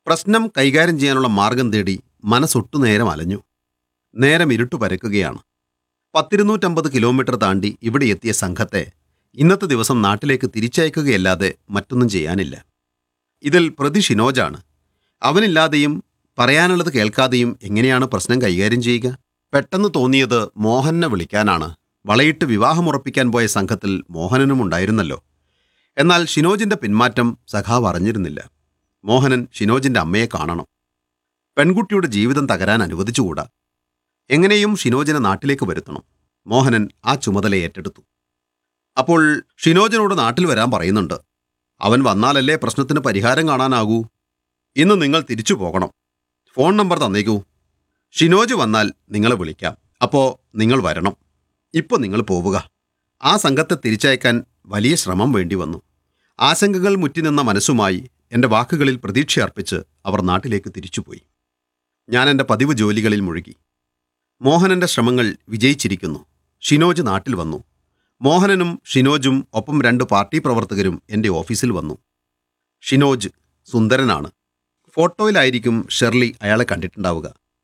പ്രശ്നം കൈകാര്യം ചെയ്യാനുള്ള മാർഗം തേടി മനസ്സൊട്ടു നേരം അലഞ്ഞു നേരം ഇരുട്ടു പരക്കുകയാണ് പത്തിരുന്നൂറ്റമ്പത് കിലോമീറ്റർ താണ്ടി ഇവിടെ എത്തിയ സംഘത്തെ ഇന്നത്തെ ദിവസം നാട്ടിലേക്ക് തിരിച്ചയക്കുകയല്ലാതെ മറ്റൊന്നും ചെയ്യാനില്ല ഇതിൽ പ്രതി ഷിനോജാണ് അവനില്ലാതെയും പറയാനുള്ളത് കേൾക്കാതെയും എങ്ങനെയാണ് പ്രശ്നം കൈകാര്യം ചെയ്യുക പെട്ടെന്ന് തോന്നിയത് മോഹനെ വിളിക്കാനാണ് വളയിട്ട് വിവാഹമുറപ്പിക്കാൻ പോയ സംഘത്തിൽ മോഹനനും ഉണ്ടായിരുന്നല്ലോ എന്നാൽ ഷിനോജിന്റെ പിന്മാറ്റം സഖാവ് അറിഞ്ഞിരുന്നില്ല മോഹനൻ ഷിനോജിന്റെ അമ്മയെ കാണണം പെൺകുട്ടിയുടെ ജീവിതം തകരാൻ അനുവദിച്ചുകൂടാ എങ്ങനെയും ഷിനോജിനെ നാട്ടിലേക്ക് വരുത്തണം മോഹനൻ ആ ചുമതല ഏറ്റെടുത്തു അപ്പോൾ ഷിനോജിനോട് നാട്ടിൽ വരാൻ പറയുന്നുണ്ട് അവൻ വന്നാലല്ലേ പ്രശ്നത്തിന് പരിഹാരം കാണാനാകൂ ഇന്ന് നിങ്ങൾ തിരിച്ചു പോകണം ഫോൺ നമ്പർ തന്നേക്കൂ ഷിനോജ് വന്നാൽ നിങ്ങളെ വിളിക്കാം അപ്പോൾ നിങ്ങൾ വരണം ഇപ്പോൾ നിങ്ങൾ പോവുക ആ സംഘത്തെ തിരിച്ചയക്കാൻ വലിയ ശ്രമം വേണ്ടി വന്നു ആശങ്കകൾ മുറ്റിനിന്ന മനസ്സുമായി എൻ്റെ വാക്കുകളിൽ പ്രതീക്ഷ അർപ്പിച്ച് അവർ നാട്ടിലേക്ക് തിരിച്ചുപോയി ഞാൻ എൻ്റെ പതിവ് ജോലികളിൽ മുഴുകി മോഹനന്റെ ശ്രമങ്ങൾ വിജയിച്ചിരിക്കുന്നു ഷിനോജ് നാട്ടിൽ വന്നു മോഹനനും ഷിനോജും ഒപ്പം രണ്ട് പാർട്ടി പ്രവർത്തകരും എൻ്റെ ഓഫീസിൽ വന്നു ഷിനോജ് സുന്ദരനാണ് ഫോട്ടോയിലായിരിക്കും ഷെർലി അയാളെ കണ്ടിട്ടുണ്ടാവുക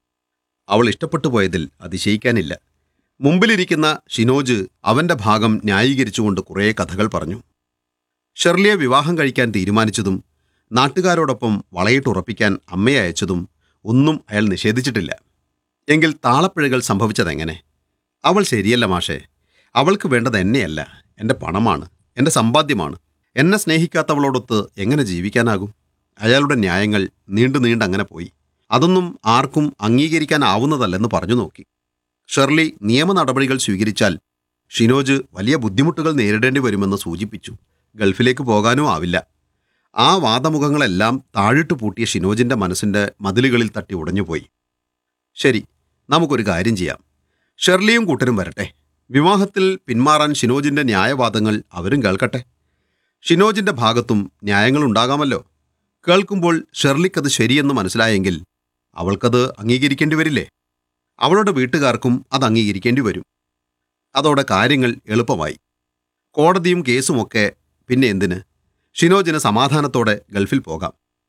അവൾ ഇഷ്ടപ്പെട്ടു പോയതിൽ അതിശയിക്കാനില്ല മുമ്പിലിരിക്കുന്ന ഷിനോജ് അവന്റെ ഭാഗം ന്യായീകരിച്ചുകൊണ്ട് കുറേ കഥകൾ പറഞ്ഞു ഷെർലിയെ വിവാഹം കഴിക്കാൻ തീരുമാനിച്ചതും നാട്ടുകാരോടൊപ്പം വളയിട്ടുറപ്പിക്കാൻ അമ്മയെ അയച്ചതും ഒന്നും അയാൾ നിഷേധിച്ചിട്ടില്ല എങ്കിൽ താളപ്പിഴകൾ സംഭവിച്ചതെങ്ങനെ അവൾ ശരിയല്ല മാഷേ അവൾക്ക് വേണ്ടത് എന്നെയല്ല എൻ്റെ പണമാണ് എൻ്റെ സമ്പാദ്യമാണ് എന്നെ സ്നേഹിക്കാത്തവളോടൊത്ത് എങ്ങനെ ജീവിക്കാനാകും അയാളുടെ ന്യായങ്ങൾ നീണ്ടു നീണ്ടങ്ങനെ പോയി അതൊന്നും ആർക്കും അംഗീകരിക്കാനാവുന്നതല്ലെന്ന് പറഞ്ഞു നോക്കി ഷെർലി നിയമ നടപടികൾ സ്വീകരിച്ചാൽ ഷിനോജ് വലിയ ബുദ്ധിമുട്ടുകൾ നേരിടേണ്ടി വരുമെന്ന് സൂചിപ്പിച്ചു ഗൾഫിലേക്ക് പോകാനും ആവില്ല ആ വാദമുഖങ്ങളെല്ലാം താഴിട്ട് പൂട്ടിയ ഷിനോജിന്റെ മനസ്സിന്റെ മതിലുകളിൽ തട്ടി ഉടഞ്ഞുപോയി ശരി നമുക്കൊരു കാര്യം ചെയ്യാം ഷെർലിയും കൂട്ടരും വരട്ടെ വിവാഹത്തിൽ പിന്മാറാൻ ഷിനോജിന്റെ ന്യായവാദങ്ങൾ അവരും കേൾക്കട്ടെ ഷിനോജിന്റെ ഭാഗത്തും ന്യായങ്ങളുണ്ടാകാമല്ലോ കേൾക്കുമ്പോൾ ഷെർലിക്കത് ശരിയെന്ന് മനസ്സിലായെങ്കിൽ അവൾക്കത് അംഗീകരിക്കേണ്ടി വരില്ലേ അവളുടെ വീട്ടുകാർക്കും അത് അംഗീകരിക്കേണ്ടി വരും അതോടെ കാര്യങ്ങൾ എളുപ്പമായി കോടതിയും കേസുമൊക്കെ പിന്നെ എന്തിന് ഷിനോജിന് സമാധാനത്തോടെ ഗൾഫിൽ പോകാം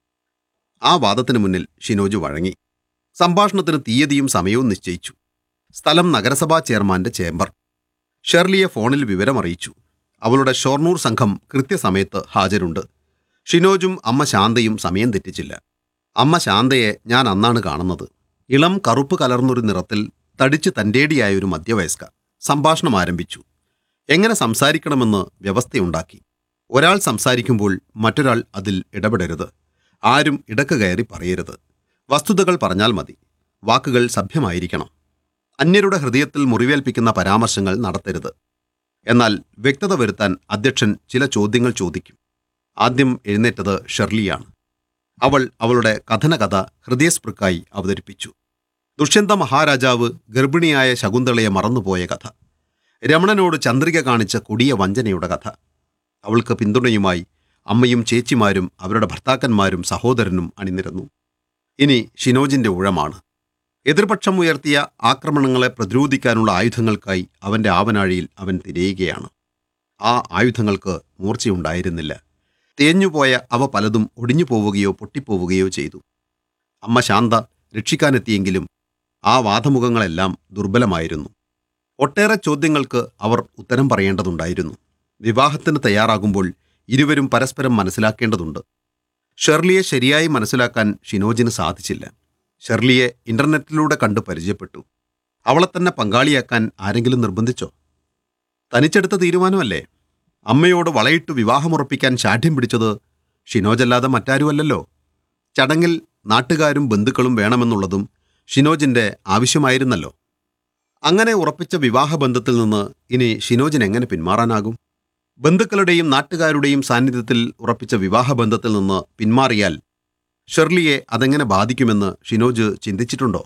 ആ വാദത്തിന് മുന്നിൽ ഷിനോജ് വഴങ്ങി സംഭാഷണത്തിന് തീയതിയും സമയവും നിശ്ചയിച്ചു സ്ഥലം നഗരസഭാ ചെയർമാന്റെ ചേംബർ ഷെർലിയെ ഫോണിൽ വിവരമറിയിച്ചു അവളുടെ ഷൊർണൂർ സംഘം കൃത്യസമയത്ത് ഹാജരുണ്ട് ഷിനോജും അമ്മ ശാന്തയും സമയം തെറ്റിച്ചില്ല അമ്മ ശാന്തയെ ഞാൻ അന്നാണ് കാണുന്നത് ഇളം കറുപ്പ് കലർന്നൊരു നിറത്തിൽ തടിച്ച് തൻ്റേടിയായ ഒരു മധ്യവയസ്ക സംഭാഷണം ആരംഭിച്ചു എങ്ങനെ സംസാരിക്കണമെന്ന് വ്യവസ്ഥയുണ്ടാക്കി ഒരാൾ സംസാരിക്കുമ്പോൾ മറ്റൊരാൾ അതിൽ ഇടപെടരുത് ആരും ഇടക്ക് കയറി പറയരുത് വസ്തുതകൾ പറഞ്ഞാൽ മതി വാക്കുകൾ സഭ്യമായിരിക്കണം അന്യരുടെ ഹൃദയത്തിൽ മുറിവേൽപ്പിക്കുന്ന പരാമർശങ്ങൾ നടത്തരുത് എന്നാൽ വ്യക്തത വരുത്താൻ അധ്യക്ഷൻ ചില ചോദ്യങ്ങൾ ചോദിക്കും ആദ്യം എഴുന്നേറ്റത് ഷെർലിയാണ് അവൾ അവളുടെ കഥനകഥ ഹൃദയസ്പൃക്കായി അവതരിപ്പിച്ചു ദുഷ്യന്ത മഹാരാജാവ് ഗർഭിണിയായ ശകുന്തളയെ മറന്നുപോയ കഥ രമണനോട് ചന്ദ്രിക കാണിച്ച കൊടിയ വഞ്ചനയുടെ കഥ അവൾക്ക് പിന്തുണയുമായി അമ്മയും ചേച്ചിമാരും അവരുടെ ഭർത്താക്കന്മാരും സഹോദരനും അണിനിരന്നു ഇനി ഷിനോജിന്റെ ഊഴമാണ് എതിർപക്ഷം ഉയർത്തിയ ആക്രമണങ്ങളെ പ്രതിരോധിക്കാനുള്ള ആയുധങ്ങൾക്കായി അവന്റെ ആവനാഴിയിൽ അവൻ തിരയുകയാണ് ആ ആയുധങ്ങൾക്ക് മൂർച്ചയുണ്ടായിരുന്നില്ല തേഞ്ഞുപോയ അവ പലതും ഒടിഞ്ഞു പോവുകയോ പൊട്ടിപ്പോവുകയോ ചെയ്തു അമ്മ ശാന്ത രക്ഷിക്കാനെത്തിയെങ്കിലും ആ വാദമുഖങ്ങളെല്ലാം ദുർബലമായിരുന്നു ഒട്ടേറെ ചോദ്യങ്ങൾക്ക് അവർ ഉത്തരം പറയേണ്ടതുണ്ടായിരുന്നു വിവാഹത്തിന് തയ്യാറാകുമ്പോൾ ഇരുവരും പരസ്പരം മനസ്സിലാക്കേണ്ടതുണ്ട് ഷെർലിയെ ശരിയായി മനസ്സിലാക്കാൻ ഷിനോജിന് സാധിച്ചില്ല ഷെർലിയെ ഇന്റർനെറ്റിലൂടെ കണ്ട് പരിചയപ്പെട്ടു അവളെ തന്നെ പങ്കാളിയാക്കാൻ ആരെങ്കിലും നിർബന്ധിച്ചോ തനിച്ചെടുത്ത തീരുമാനമല്ലേ അമ്മയോട് വളയിട്ട് വിവാഹമുറപ്പിക്കാൻ ശാഠ്യം പിടിച്ചത് ഷിനോജല്ലാതെ മറ്റാരുമല്ലല്ലോ ചടങ്ങിൽ നാട്ടുകാരും ബന്ധുക്കളും വേണമെന്നുള്ളതും ഷിനോജിന്റെ ആവശ്യമായിരുന്നല്ലോ അങ്ങനെ ഉറപ്പിച്ച വിവാഹബന്ധത്തിൽ നിന്ന് ഇനി ഷിനോജിന് എങ്ങനെ പിന്മാറാനാകും ബന്ധുക്കളുടെയും നാട്ടുകാരുടെയും സാന്നിധ്യത്തിൽ ഉറപ്പിച്ച വിവാഹബന്ധത്തിൽ നിന്ന് പിന്മാറിയാൽ ഷെർലിയെ അതെങ്ങനെ ബാധിക്കുമെന്ന് ഷിനോജ് ചിന്തിച്ചിട്ടുണ്ടോ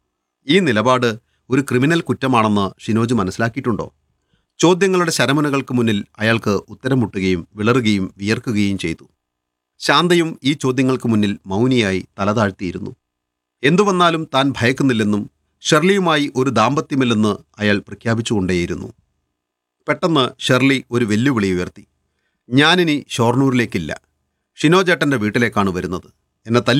ഈ നിലപാട് ഒരു ക്രിമിനൽ കുറ്റമാണെന്ന് ഷിനോജ് മനസ്സിലാക്കിയിട്ടുണ്ടോ ചോദ്യങ്ങളുടെ ശരമനകൾക്ക് മുന്നിൽ അയാൾക്ക് ഉത്തരം മുട്ടുകയും വിളറുകയും വിയർക്കുകയും ചെയ്തു ശാന്തയും ഈ ചോദ്യങ്ങൾക്ക് മുന്നിൽ മൗനിയായി തലതാഴ്ത്തിയിരുന്നു എന്തു വന്നാലും താൻ ഭയക്കുന്നില്ലെന്നും ഷെർലിയുമായി ഒരു ദാമ്പത്യമില്ലെന്ന് അയാൾ പ്രഖ്യാപിച്ചുകൊണ്ടേയിരുന്നു പെട്ടെന്ന് ഷെർലി ഒരു വെല്ലുവിളി ഉയർത്തി ഞാനിനി ഷോർണൂരിലേക്കില്ല ഷിനോജേട്ടൻ്റെ വീട്ടിലേക്കാണ് വരുന്നത് എന്നെ തല്ലി